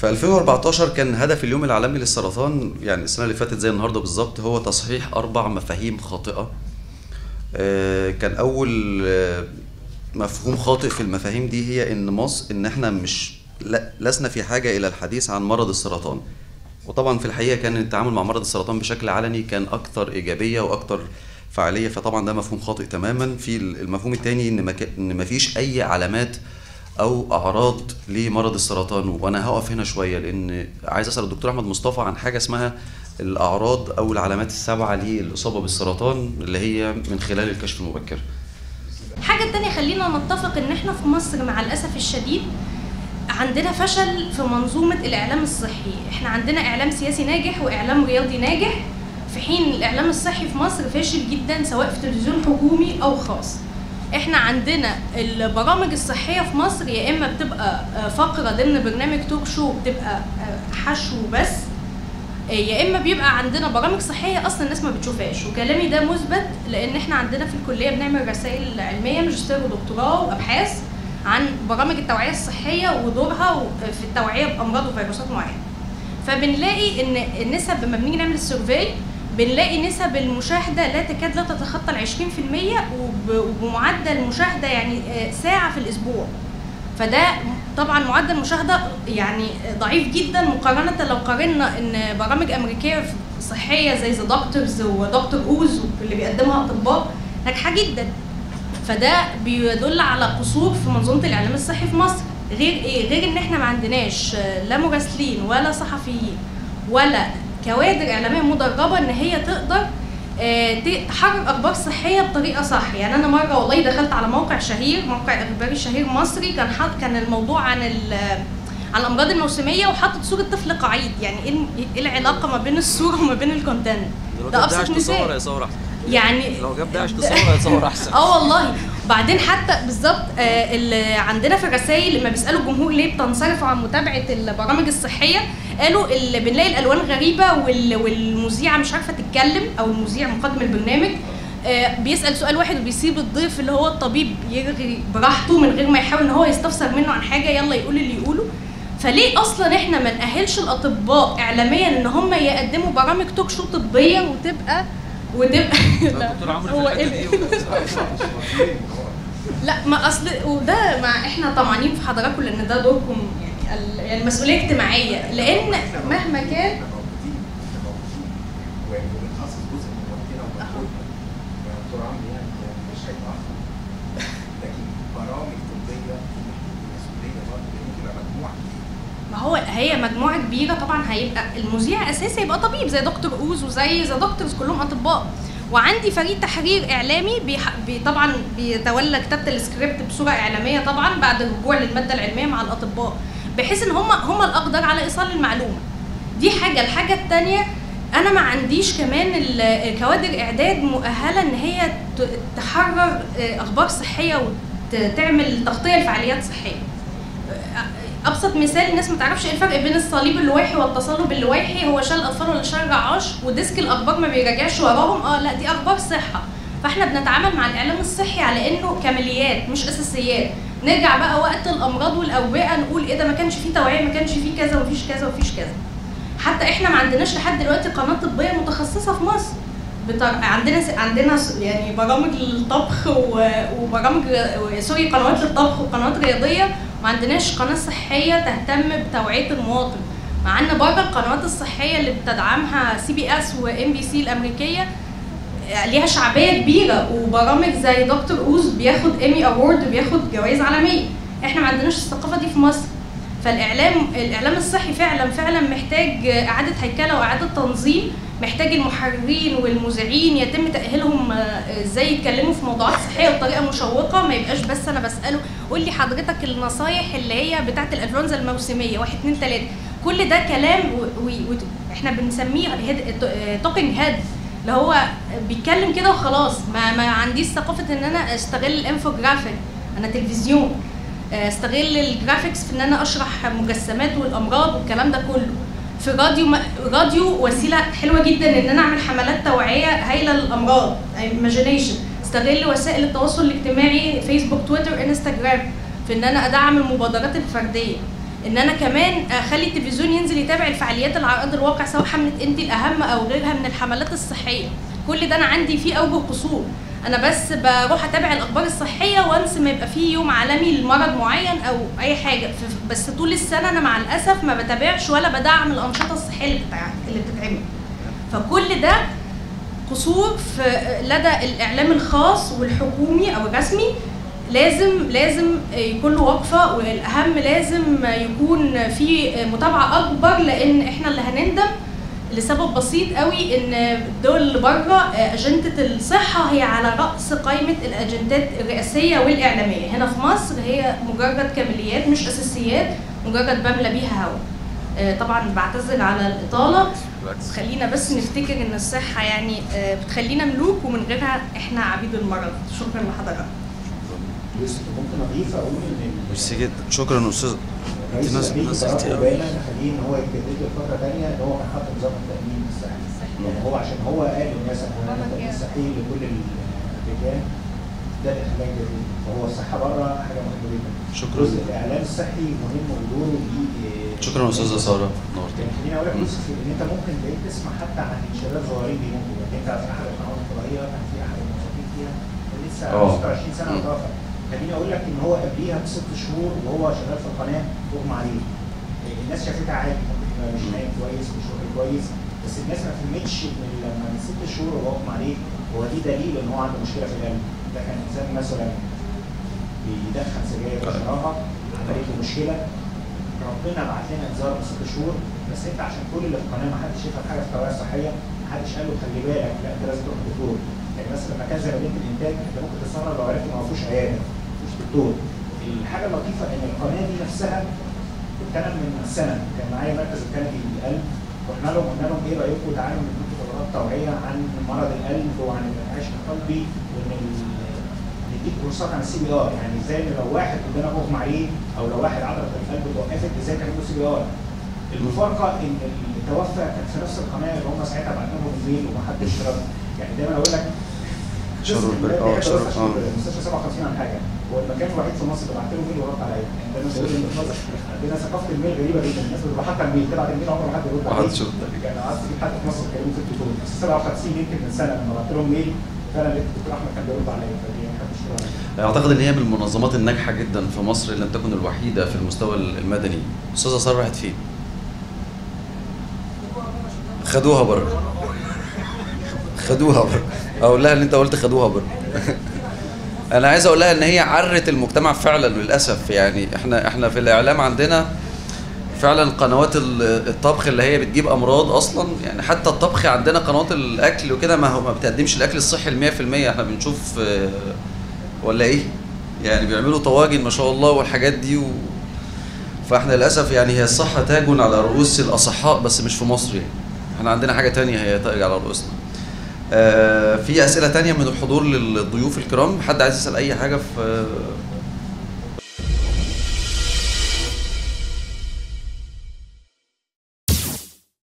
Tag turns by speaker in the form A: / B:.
A: في 2014 كان هدف اليوم العالمي للسرطان يعني السنه اللي فاتت زي النهارده بالظبط هو تصحيح اربع مفاهيم خاطئه آه، كان اول آه، مفهوم خاطئ في المفاهيم دي هي ان مصر ان احنا مش لا- لسنا في حاجه الى الحديث عن مرض السرطان وطبعا في الحقيقه كان التعامل مع مرض السرطان بشكل علني كان اكثر ايجابيه واكثر فعاليه فطبعا ده مفهوم خاطئ تماما في المفهوم الثاني ان ما ك- ان ما فيش اي علامات او اعراض لمرض السرطان وانا هقف هنا شويه لان عايز اسال الدكتور احمد مصطفى عن حاجه اسمها الاعراض او العلامات السبعه للاصابه بالسرطان اللي هي من خلال الكشف المبكر
B: حاجة تانية خلينا نتفق ان احنا في مصر مع الاسف الشديد عندنا فشل في منظومة الاعلام الصحي احنا عندنا اعلام سياسي ناجح واعلام رياضي ناجح في حين الاعلام الصحي في مصر فاشل جدا سواء في تلفزيون حكومي او خاص احنا عندنا البرامج الصحية في مصر يا اما بتبقى آه، فقرة ضمن برنامج توك شو بتبقى آه، حشو بس يا اما بيبقى عندنا برامج صحيه اصلا الناس ما بتشوفهاش وكلامي ده مثبت لان احنا عندنا في الكليه بنعمل رسائل علميه ماجستير ودكتوراه وابحاث عن برامج التوعيه الصحيه ودورها في التوعيه بامراض وفيروسات معينه فبنلاقي ان النسب لما بنيجي نعمل السيرفي بنلاقي نسب المشاهده لا تكاد لا تتخطى ال 20% وب- وبمعدل مشاهده يعني آه، ساعه في الاسبوع فده طبعا معدل مشاهده يعني ضعيف جدا مقارنه لو قارنا ان برامج امريكيه صحيه زي ذا دكتورز ودكتور اوز اللي بيقدمها اطباء ناجحه جدا فده بيدل على قصور في منظومه الاعلام الصحي في مصر غير ايه غير ان احنا ما عندناش لا مراسلين ولا صحفيين ولا كوادر اعلاميه مدربه ان هي تقدر آه، ت- تحرر اخبار صحيه بطريقه صح يعني انا مره والله دخلت على موقع شهير موقع اخباري شهير مصري كان حاط كان الموضوع عن ال عن الامراض الموسميه وحاطط صوره طفل قعيد يعني ايه الم- ايه العلاقه ما بين الصوره وما بين الكونتنت
C: لو
B: ده
C: جاب
B: ابسط
C: داعش تصور
B: مثال
C: هيصور احسن
B: يعني
C: لو جاب داعش تصور هيصور احسن
B: اه والله بعدين حتى بالظبط آه، اللي عندنا في الرسائل لما بيسالوا الجمهور ليه بتنصرفوا عن متابعه البرامج الصحيه قالوا اللي بنلاقي الالوان غريبه وال- والمذيعه مش عارفه تتكلم او المذيع مقدم البرنامج آه، بيسال سؤال واحد وبيسيب الضيف اللي هو الطبيب يرغي براحته من غير ما يحاول ان هو يستفسر منه عن حاجه يلا يقول اللي يقوله فليه اصلا احنا ما نأهلش الاطباء اعلاميا ان هم يقدموا برامج توك شو طبيه وتبقى وتبقى لا،
C: دكتور عمرو في
B: هو
C: الحتة
B: إيه؟
C: دي
B: لا ما اصل وده ما احنا طمعانين في حضراتكم لان ده دوركم يعني ال- يعني المسؤوليه اجتماعيه لان مهما كان
D: وبنخصص جزء من وقتنا ومجهودنا يا دكتور عمرو يعني مش هيتأخر لكن برامج طبية مسؤولية برضه لأن تبقى مجموعة
B: ما هو هي مجموعه كبيره طبعا هيبقى المذيع اساسي يبقى طبيب زي دكتور اوز وزي ذا دكتورز كلهم اطباء وعندي فريق تحرير اعلامي بيح... بي طبعا بيتولى كتابه السكريبت بصوره اعلاميه طبعا بعد الرجوع للماده العلميه مع الاطباء بحيث ان هم هم الاقدر على ايصال المعلومه دي حاجه الحاجه الثانيه انا ما عنديش كمان ال- كوادر اعداد مؤهله ان هي ت- تحرر آه، اخبار صحيه وتعمل تغطيه لفعاليات صحيه ابسط مثال الناس ما تعرفش ايه الفرق بين الصليب اللويحي والتصلب اللويحي هو شال اطفال ولا شال رعاش وديسك الاخبار ما بيراجعش وراهم اه لا دي اخبار صحه فاحنا بنتعامل مع الاعلام الصحي على انه كماليات مش اساسيات نرجع بقى وقت الامراض والاوبئه نقول ايه ده ما كانش فيه توعيه ما كانش فيه كذا ومفيش كذا ومفيش كذا حتى احنا ما عندناش لحد دلوقتي قناه طبيه متخصصه في مصر بتر... عندنا س... عندنا س... يعني برامج للطبخ و... وبرامج سوري قنوات للطبخ وقنوات رياضيه ما عندناش قناه صحيه تهتم بتوعيه المواطن مع ان بره القنوات الصحيه اللي بتدعمها سي بي اس وام بي سي الامريكيه ليها شعبيه كبيره وبرامج زي دكتور اوز بياخد ايمي اوورد وبياخد جوائز عالميه احنا ما عندناش الثقافه دي في مصر فالاعلام الاعلام الصحي فعلا فعلا محتاج اعاده هيكله واعاده تنظيم محتاج المحررين والمذيعين يتم تاهيلهم آه، ازاي يتكلموا في موضوعات صحيه بطريقه مشوقه ما يبقاش بس انا بساله قول لي حضرتك النصايح اللي هي بتاعه الانفلونزا الموسميه واحد اتنين تلاته كل ده كلام و... و... و... احنا بنسميه توكينج هيد اللي هو بيتكلم كده وخلاص ما ما عنديش ثقافه ان انا استغل الانفوجرافيك انا تلفزيون استغل الجرافيكس في ان انا اشرح مجسمات والامراض والكلام ده كله في راديو راديو وسيله حلوه جدا ان انا اعمل حملات توعيه هايله للامراض ايماجينيشن استغل وسائل التواصل الاجتماعي فيسبوك تويتر انستجرام في ان انا ادعم المبادرات الفرديه ان انا كمان اخلي التلفزيون ينزل يتابع الفعاليات اللي على ارض الواقع سواء حمله انت الاهم او غيرها من الحملات الصحيه كل ده انا عندي فيه اوجه قصور انا بس بروح اتابع الاخبار الصحيه وانس ما يبقى فيه يوم عالمي لمرض معين او اي حاجه ف- بس طول السنه انا مع الاسف ما بتابعش ولا بدعم الانشطه الصحيه اللي بتتع- اللي بتتعمل فكل ده قصور في لدى الاعلام الخاص والحكومي او الرسمي لازم لازم يكون له وقفه والاهم لازم يكون في متابعه اكبر لان احنا اللي هنندم لسبب بسيط قوي ان الدول اللي بره اجنده الصحه هي على راس قائمه الاجندات الرئاسيه والاعلاميه هنا في مصر هي مجرد كماليات مش اساسيات مجرد بملى بيها هوا آه، طبعا بعتذر على الاطاله خلينا بس نفتكر ان الصحه يعني آه، بتخلينا ملوك ومن غيرها احنا عبيد المرض شكرا لحضرتك
D: يوسف ممكن اضيف اقول ان
A: ميرسي جدا شكرا استاذ
D: الرئيس
A: ناس-
D: الامريكي
A: ناس
D: باراك
A: كتير أوي.
D: اوباما خليه ان هو يجدد له فتره ثانيه ان هو كان حاطط نظام التامين الصحي يعني هو عشان هو قال للناس ان هو التامين الصحي لكل الرجال ده اللي خلاه يجدد فهو الصحه بره حاجه مهمه جدا
A: شكراً.
D: جزء الاعلام الصحي مهم ودوره ليه
A: شكرا استاذه ساره نورتني
D: يعني خليني اقول لك يوسف ان انت ممكن بقيت تسمع حتى عن شباب صغيرين بيموتوا يعني انت في احد القنوات الفضائيه كان في احد الموظفين فيها لسه
A: اه.
D: 26 سنه
A: مم.
D: وتوفى خليني اقول لك ان هو قبليها بست شهور وهو شغال في القناه اغمى عليه الناس شافتها عادي ممكن يبقى مش نايم كويس مش واكل كويس بس الناس ما فهمتش ان لما من ست شهور وهو اغمى عليه هو دي دليل ان هو عنده مشكله في القلب ده كان انسان مثلا بيدخن سجاير وشراها عملت له مشكله ربنا بعت لنا انذار من ست شهور بس انت عشان كل اللي في القناه ما حدش يفهم حاجه في التوعيه الصحيه ما حدش قال له خلي بالك لا انت لازم تروح دكتور يعني مثلا لما كان زي مدينه الانتاج انت ممكن تستغرب لو عرفت ما فيهوش عياده مفيش دكتور الحاجه اللطيفه ان القناه دي نفسها كنت انا من سنه كان معايا مركز الكندي للقلب رحنا لهم قلنا لهم ايه رايكم تعالوا نديكم دورات توعيه عن مرض القلب وعن الانعاش القلبي وان ال- نديك كورسات عن السي بي ار يعني ازاي ان لو واحد قدامك اغمى عليه او لو واحد عضله القلب توقفت ازاي تعمل له سي بي ار المفارقه ان اللي توفى كان في نفس القناه اللي هم ساعتها بعتنا لهم ايميل ومحدش رد يعني دايما اقول لك
A: شرور
D: قسم
A: بال-
D: البلاد
A: اه،
D: دي
A: شرور-
D: حتة
A: اه.
D: بس مستشفى 57 عن حاجه هو المكان الوحيد في مصر اللي بعت له ميل ورد عليا يعني دايما بقول ان في مصر عندنا ثقافه الميل غريبه جدا الناس بتبقى حاطه الميل تبعت الميل عمر ما حد يرد عليك
A: محدش يرد عليك.
D: يعني قعدت تجيب حد في مصر كلمه ست شهور بس 57 يمكن من سنه لما بعت لهم ميل فعلا لقيت الدكتور احمد كان بيرد عليا فدي ما حدش يرد عليا
A: اعتقد ان هي من المنظمات الناجحه جدا في مصر ان لم تكن الوحيده في المستوى المدني استاذه ساره راحت فين خدوها بره خدوها بره اقول لها اللي انت قلت خدوها بره انا عايز اقول لها ان هي عرت المجتمع فعلا للاسف يعني احنا احنا في الاعلام عندنا فعلا قنوات ال- الطبخ اللي هي بتجيب امراض اصلا يعني حتى الطبخ عندنا قنوات الاكل وكده ما هو ما بتقدمش الاكل الصحي ال 100% احنا بنشوف آه، ولا ايه يعني بيعملوا طواجن ما شاء الله والحاجات دي و... فاحنا للاسف يعني هي الصحه تاج على رؤوس الاصحاء بس مش في مصر يعني احنا عندنا حاجه تانية هي تاج على رؤوسنا آه في اسئله تانية من الحضور للضيوف الكرام حد عايز يسال اي حاجه في